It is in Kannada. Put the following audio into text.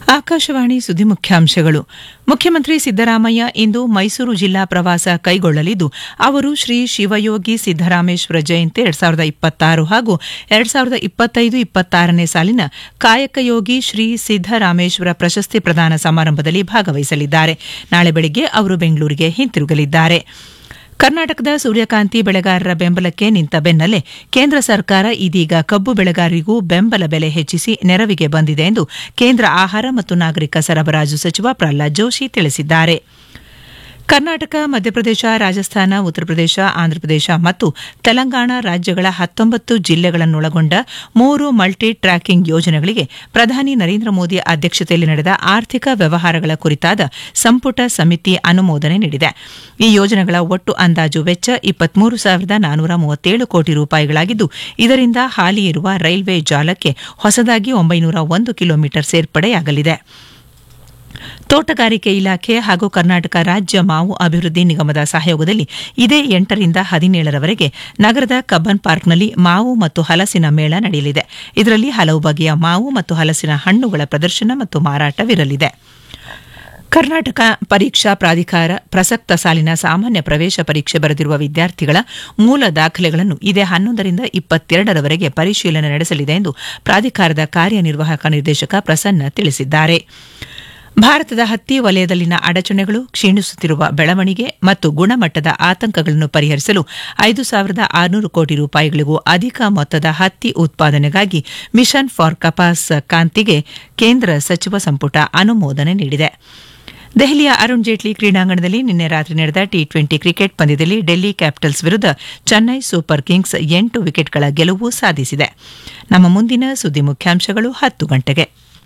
ಆಕಾಶವಾಣಿ ಸುದ್ದಿ ಮುಖ್ಯಾಂಶಗಳು ಮುಖ್ಯಮಂತ್ರಿ ಸಿದ್ದರಾಮಯ್ಯ ಇಂದು ಮೈಸೂರು ಜಿಲ್ಲಾ ಪ್ರವಾಸ ಕೈಗೊಳ್ಳಲಿದ್ದು ಅವರು ಶ್ರೀ ಶಿವಯೋಗಿ ಸಿದ್ದರಾಮೇಶ್ವರ ಜಯಂತಿ ಎರಡ್ ಸಾವಿರದ ಇಪ್ಪತ್ತಾರು ಹಾಗೂ ಎರಡ್ ಸಾವಿರದ ಇಪ್ಪತ್ತೈದು ಇಪ್ಪತ್ತಾರನೇ ಸಾಲಿನ ಕಾಯಕಯೋಗಿ ಶ್ರೀ ಸಿದ್ದರಾಮೇಶ್ವರ ಪ್ರಶಸ್ತಿ ಪ್ರದಾನ ಸಮಾರಂಭದಲ್ಲಿ ಭಾಗವಹಿಸಲಿದ್ದಾರೆ ನಾಳೆ ಬೆಳಗ್ಗೆ ಅವರು ಬೆಂಗಳೂರಿಗೆ ಹಿಂತಿರುಗಲಿದ್ದಾರೆ ಕರ್ನಾಟಕದ ಸೂರ್ಯಕಾಂತಿ ಬೆಳೆಗಾರರ ಬೆಂಬಲಕ್ಕೆ ನಿಂತ ಬೆನ್ನಲ್ಲೇ ಕೇಂದ್ರ ಸರ್ಕಾರ ಇದೀಗ ಕಬ್ಬು ಬೆಳೆಗಾರರಿಗೂ ಬೆಂಬಲ ಬೆಲೆ ಹೆಚ್ಚಿಸಿ ನೆರವಿಗೆ ಬಂದಿದೆ ಎಂದು ಕೇಂದ್ರ ಆಹಾರ ಮತ್ತು ನಾಗರಿಕ ಸರಬರಾಜು ಸಚಿವ ಪ್ರಹ್ಲಾದ್ ಜೋಶಿ ತಿಳಿಸಿದ್ದಾರೆ ಕರ್ನಾಟಕ ಮಧ್ಯಪ್ರದೇಶ ರಾಜಸ್ಥಾನ ಉತ್ತರ ಪ್ರದೇಶ ಆಂಧ್ರಪ್ರದೇಶ ಮತ್ತು ತೆಲಂಗಾಣ ರಾಜ್ಯಗಳ ಹತ್ತೊಂಬತ್ತು ಜಿಲ್ಲೆಗಳನ್ನೊಳಗೊಂಡ ಮೂರು ಮಲ್ಟಿ ಟ್ರ್ಯಾಕಿಂಗ್ ಯೋಜನೆಗಳಿಗೆ ಪ್ರಧಾನಿ ನರೇಂದ್ರ ಮೋದಿ ಅಧ್ಯಕ್ಷತೆಯಲ್ಲಿ ನಡೆದ ಆರ್ಥಿಕ ವ್ಯವಹಾರಗಳ ಕುರಿತಾದ ಸಂಪುಟ ಸಮಿತಿ ಅನುಮೋದನೆ ನೀಡಿದೆ ಈ ಯೋಜನೆಗಳ ಒಟ್ಟು ಅಂದಾಜು ವೆಚ್ಚ ಇಪ್ಪತ್ಮೂರು ಸಾವಿರದ ನಾನೂರ ಮೂವತ್ತೇಳು ಕೋಟಿ ರೂಪಾಯಿಗಳಾಗಿದ್ದು ಇದರಿಂದ ಹಾಲಿ ಇರುವ ರೈಲ್ವೆ ಜಾಲಕ್ಕೆ ಹೊಸದಾಗಿ ಒಂಬೈನೂರ ಒಂದು ಕಿಲೋಮೀಟರ್ ಸೇರ್ಪಡೆಯಾಗಲಿದೆ ತೋಟಗಾರಿಕೆ ಇಲಾಖೆ ಹಾಗೂ ಕರ್ನಾಟಕ ರಾಜ್ಯ ಮಾವು ಅಭಿವೃದ್ಧಿ ನಿಗಮದ ಸಹಯೋಗದಲ್ಲಿ ಇದೇ ಎಂಟರಿಂದ ಹದಿನೇಳರವರೆಗೆ ನಗರದ ಕಬ್ಬನ್ ಪಾರ್ಕ್ನಲ್ಲಿ ಮಾವು ಮತ್ತು ಹಲಸಿನ ಮೇಳ ನಡೆಯಲಿದೆ ಇದರಲ್ಲಿ ಹಲವು ಬಗೆಯ ಮಾವು ಮತ್ತು ಹಲಸಿನ ಹಣ್ಣುಗಳ ಪ್ರದರ್ಶನ ಮತ್ತು ಮಾರಾಟವಿರಲಿದೆ ಕರ್ನಾಟಕ ಪರೀಕ್ಷಾ ಪ್ರಾಧಿಕಾರ ಪ್ರಸಕ್ತ ಸಾಲಿನ ಸಾಮಾನ್ಯ ಪ್ರವೇಶ ಪರೀಕ್ಷೆ ಬರೆದಿರುವ ವಿದ್ಯಾರ್ಥಿಗಳ ಮೂಲ ದಾಖಲೆಗಳನ್ನು ಇದೇ ಹನ್ನೊಂದರಿಂದ ಇಪ್ಪತ್ತೆರಡರವರೆಗೆ ಪರಿಶೀಲನೆ ನಡೆಸಲಿದೆ ಎಂದು ಪ್ರಾಧಿಕಾರದ ಕಾರ್ಯನಿರ್ವಾಹಕ ನಿರ್ದೇಶಕ ಪ್ರಸನ್ನ ತಿಳಿಸಿದ್ದಾರೆ ಭಾರತದ ಹತ್ತಿ ವಲಯದಲ್ಲಿನ ಅಡಚಣೆಗಳು ಕ್ಷೀಣಿಸುತ್ತಿರುವ ಬೆಳವಣಿಗೆ ಮತ್ತು ಗುಣಮಟ್ಟದ ಆತಂಕಗಳನ್ನು ಪರಿಹರಿಸಲು ಐದು ಸಾವಿರದ ಆರುನೂರು ಕೋಟಿ ರೂಪಾಯಿಗಳಿಗೂ ಅಧಿಕ ಮೊತ್ತದ ಹತ್ತಿ ಉತ್ಪಾದನೆಗಾಗಿ ಮಿಷನ್ ಫಾರ್ ಕಪಾಸ್ ಕಾಂತಿಗೆ ಕೇಂದ್ರ ಸಚಿವ ಸಂಪುಟ ಅನುಮೋದನೆ ನೀಡಿದೆ ದೆಹಲಿಯ ಅರುಣ್ ಜೇಟ್ಲಿ ಕ್ರೀಡಾಂಗಣದಲ್ಲಿ ನಿನ್ನೆ ರಾತ್ರಿ ನಡೆದ ಟಿ ಟ್ವೆಂಟಿ ಕ್ರಿಕೆಟ್ ಪಂದ್ಯದಲ್ಲಿ ಡೆಲ್ಲಿ ಕ್ಯಾಪಿಟಲ್ಸ್ ವಿರುದ್ಧ ಚೆನ್ನೈ ಸೂಪರ್ ಕಿಂಗ್ಸ್ ಎಂಟು ವಿಕೆಟ್ಗಳ ಗೆಲುವು ಸಾಧಿಸಿದೆ ನಮ್ಮ ಮುಂದಿನ ಸುದ್ದಿ ಮುಖ್ಯಾಂಶಗಳು ಹತ್ತು ಗಂಟೆಗೆ